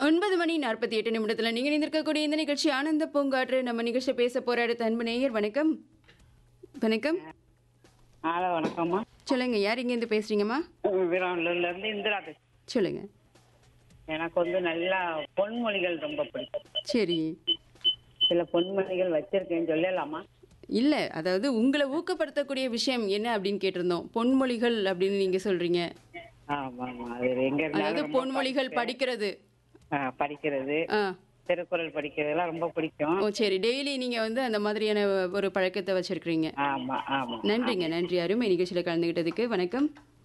ஒன்பது மணி நாற்பத்தி எட்டு நிமிடத்துல நீங்க நிந்திருக்கக்கூடிய இந்த நிகழ்ச்சி ஆனந்த பூங்காற்று நம்ம நிகழ்ச்சி பேச போற அடுத்த அன்பு நேயர் வணக்கம் வணக்கம் ஹலோ வணக்கம்மா சொல்லுங்க யார் இங்க இருந்து பேசுறீங்கம்மா வீரான்ல இருந்து இந்திரா பேசுறேன் சொல்லுங்க எனக்கு வந்து நல்லா பொன்மொழிகள் ரொம்ப பிடிக்கும் சரி சில பொன்மொழிகள் வச்சிருக்கேன் சொல்லலாமா இல்ல அதாவது உங்களை ஊக்கப்படுத்தக்கூடிய விஷயம் என்ன அப்படின்னு கேட்டிருந்தோம் பொன்மொழிகள் அப்படின்னு நீங்க சொல்றீங்க ஆமா ஆமா அது எங்க அதாவது இருந்தாலும் ரொம்ப பொன்மொழிகள் படிக்கிறது ஆ, படிக்கிறது ஆ திருக்குறள் படிக்கிறதெல்லாம் ரொம்ப பிடிக்கும் ஓ சரி டெய்லி நீங்க வந்து அந்த மாதிரியான ஒரு பழக்கத்தை வச்சிருக்கிறீங்க ஆமா ஆமா நன்றிங்க நன்றி அருமை நிகழ்ச்சியில் கலந்துகிட்டதுக்கு வணக்கம்